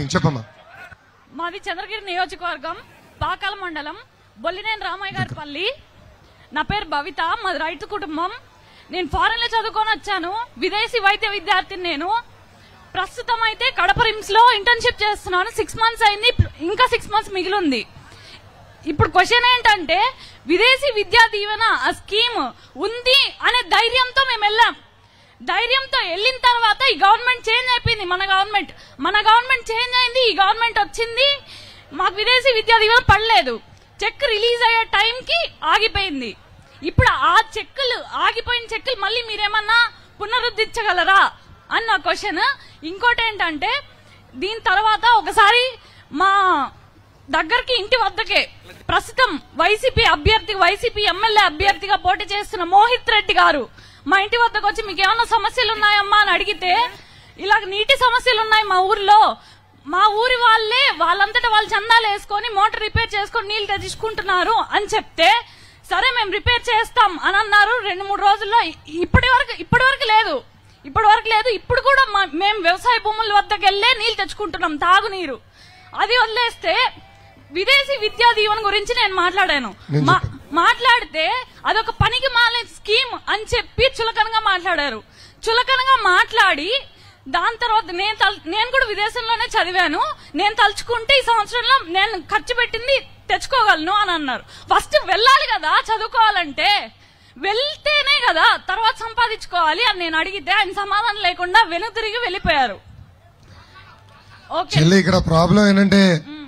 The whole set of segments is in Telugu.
స్పీకింగ్ చెప్పమ్మా మాది చంద్రగిరి నియోజకవర్గం పాకాల మండలం బొల్లినేని రామయ్య గారి పల్లి నా పేరు భవిత మాది రైతు కుటుంబం నేను ఫారెన్ లో చదువుకొని వచ్చాను విదేశీ వైద్య విద్యార్థిని నేను ప్రస్తుతం అయితే కడప రిమ్స్ లో ఇంటర్న్షిప్ చేస్తున్నాను సిక్స్ మంత్స్ అయింది ఇంకా సిక్స్ మంత్స్ మిగిలింది ఇప్పుడు క్వశ్చన్ ఏంటంటే విదేశీ విద్యా దీవెన ఆ స్కీమ్ ఉంది అనే ధైర్యంతో మేము వెళ్ళాం ధైర్యంతో వెళ్ళిన తర్వాత ఈ గవర్నమెంట్ చేంజ్ అయిపోయింది మన గవర్నమెంట్ మన గవర్నమెంట్ చేంజ్ అయింది ఈ గవర్నమెంట్ వచ్చింది మాకు విదేశీ విద్యా దీవెన పడలేదు చెక్ రిలీజ్ అయ్యే టైంకి ఆగిపోయింది ఇప్పుడు ఆ చెక్కులు ఆగిపోయిన చెక్కులు మళ్ళీ మీరేమన్నా పునరుద్ధరించగలరా అన్న క్వశ్చన్ ఇంకోటి ఏంటంటే దీని తర్వాత ఒకసారి మా దగ్గరికి ఇంటి వద్దకే ప్రస్తుతం వైసీపీ అభ్యర్థి వైసీపీ ఎమ్మెల్యే అభ్యర్థిగా పోటీ చేస్తున్న మోహిత్ రెడ్డి గారు మా ఇంటి వద్దకు వచ్చి మీకు ఏమైనా సమస్యలు ఉన్నాయమ్మా అని అడిగితే ఇలా నీటి సమస్యలు ఉన్నాయి మా ఊర్లో మా ఊరి వాళ్ళే వాళ్ళంతటా వాళ్ళు చందాలు వేసుకొని మోటార్ రిపేర్ చేసుకొని నీళ్లు తెచ్చుకుంటున్నారు అని చెప్తే సరే మేము రిపేర్ చేస్తాం అని అన్నారు రెండు మూడు రోజుల్లో ఇప్పటి వరకు ఇప్పటి వరకు లేదు ఇప్పటి వరకు లేదు ఇప్పుడు కూడా మా- మేము వ్యవసాయ భూముల వద్దకు వెళ్ళే నీళ్లు తెచ్చుకుంటున్నాం తాగునీరు అది వదిలేస్తే విదేశీ విద్యా దీవెన గురించి నేను మాట్లాడాను నేను మా- చెప్పాను. మాట్లాడితే అదొక పనికి మాలే స్కీమ్ అని చెప్పి చులకనగా మాట్లాడారు చులకనగా మాట్లాడి దాని తర్వాత నేను తల్- నేను కూడా విదేశంలోనే చదివాను నేను తలుచుకుంటే ఈ సంవత్సరంలో నేను ఖర్చు పెట్టింది తెచ్చుకోగలను అని అన్నారు ఫస్ట్ వెళ్ళాలి కదా చదువుకోవాలంటే వెళ్తేనే కదా తర్వాత సంపాదించుకోవాలి అని నేను అడిగితే ఆయన సమాధానం లేకుండా వెనుక తిరిగి వెళ్ళిపోయారు ఓకే చెల్లి ఇక్కడ ప్రాబ్లం ఏంటంటే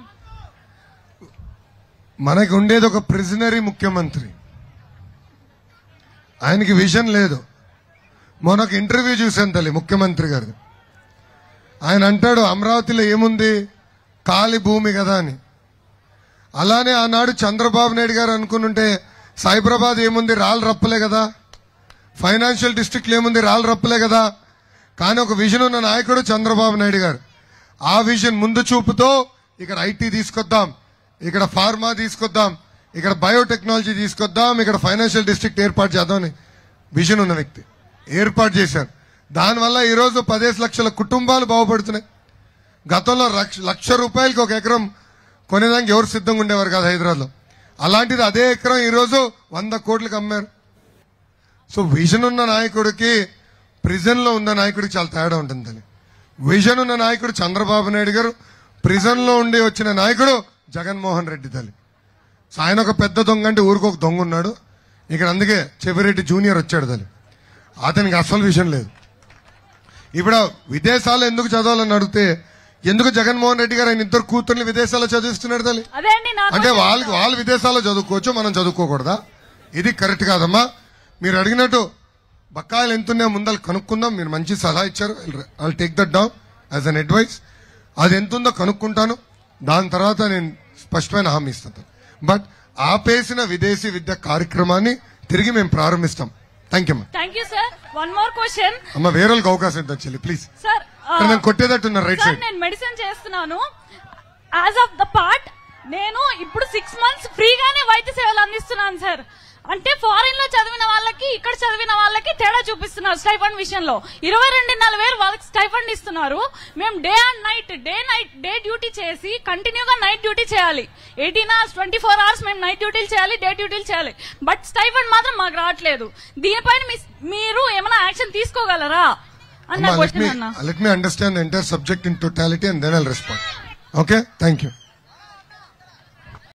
మనకి ఉండేది ఒక ప్రిజనరీ ముఖ్యమంత్రి ఆయనకి విజన్ లేదు మొన్న ఒక ఇంటర్వ్యూ చూశాను తల్లి ముఖ్యమంత్రి గారు ఆయన అంటాడు అమరావతిలో ఏముంది ఖాళీ భూమి కదా అని అలానే ఆనాడు చంద్రబాబు నాయుడు గారు అనుకునుంటే సైబరాబాద్ ఏముంది రాళ్ళు రప్పలే కదా ఫైనాన్షియల్ డిస్ట్రిక్ట్లు ఏముంది రాళ్ళు రప్పలే కదా కానీ ఒక విజన్ ఉన్న నాయకుడు చంద్రబాబు నాయుడు గారు ఆ విజన్ ముందు చూపుతో ఇక్కడ ఐటీ తీసుకొద్దాం ఇక్కడ ఫార్మా తీసుకొద్దాం ఇక్కడ బయోటెక్నాలజీ తీసుకొద్దాం ఇక్కడ ఫైనాన్షియల్ డిస్ట్రిక్ట్ ఏర్పాటు చేద్దామని విజన్ ఉన్న వ్యక్తి ఏర్పాటు చేశారు దానివల్ల ఈరోజు పదేసి లక్షల కుటుంబాలు బాగుపడుతున్నాయి గతంలో లక్ష లక్ష రూపాయలకి ఒక ఎకరం కొనేదానికి ఎవరు సిద్ధంగా ఉండేవారు కాదు హైదరాబాద్లో అలాంటిది అదే ఎకరం ఈరోజు వంద కోట్లకు అమ్మారు సో విజన్ ఉన్న నాయకుడికి ప్రిజన్ లో ఉన్న నాయకుడికి చాలా తేడా ఉంటుంది అని విజన్ ఉన్న నాయకుడు చంద్రబాబు నాయుడు గారు ప్రిజన్ లో ఉండి వచ్చిన నాయకుడు జగన్మోహన్ రెడ్డి తల్లి సో ఆయన ఒక పెద్ద దొంగ అంటే ఊరికి ఒక దొంగ ఉన్నాడు ఇక్కడ అందుకే చెవిరెడ్డి జూనియర్ వచ్చాడు తల్లి అతనికి అసలు విషయం లేదు ఇప్పుడు విదేశాల్లో ఎందుకు చదవాలని అడిగితే ఎందుకు జగన్మోహన్ రెడ్డి గారు ఆయన ఇద్దరు కూతుర్ని విదేశాల్లో చదివిస్తున్నాడు తల్లి అదే అండి నా అంటే వాళ్ళకి వాళ్ళు విదేశాల్లో చదువుకోవచ్చు మనం చదువుకోకూడదా ఇది కరెక్ట్ కాదమ్మా మీరు అడిగినట్టు బకాయిలు ఎంతున్నాయో ముందర కనుక్కుందాం మీరు మంచి సలహా ఇచ్చారు I take that down as an advice అది ఎంత ఉందో కనుక్కుంటాను దాని తర్వాత నేను స్పష్టమైన హామీ ఇస్తాను బట్ ఆపేసిన విదేశీ విద్య కార్యక్రమాన్ని తిరిగి మేము ప్రారంభిస్తాం థ్యాంక్ యూ అమ్మా thank you sir one more question అమ్మ వేరే వాళ్ళకి అవకాశం ఇద్దాం చెల్లి ప్లీజ్ సార్ నేను కొట్టేటట్టున్నారు రైట్ సార్ సైడ్ నేను మెడిసిన్ చేస్తున్నాను యాజ్ ఆఫ్ ద పార్ట్ నేను ఇప్పుడు సిక్స్ మంత్స్ ఫ్రీగానే వైద్య సేవలు అందిస్తున్నాను సార్ అంటే ఫారిన్ లో చదివిన వాళ్ళకి ఇక్కడ చదివిన వాళ్ళకి తేడా చూపిస్తున్నారు స్టైఫండ్ విషయంలో ఇరవై రెండున్నర వేలు వాళ్ళకి స్టైఫండ్ ఇస్తున్నారు మేము day and night day night day duty చేసి కంటిన్యూగా నైట్ డ్యూటీ చేయాలి eighteen hours twenty four hours మేము నైట్ డ్యూటీలు చేయాలి డే డ్యూటీలు చేయాలి బట్ స్టైఫండ్ మాత్రం మాకు రావట్లేదు దీనిపైన మీ- మీరు ఏమైనా యాక్షన్ తీసుకోగలరా అన్న let me క్వశ్చన్ అన్న let me understand the entire subject in totality and then I'll respond. Okay? Thank you.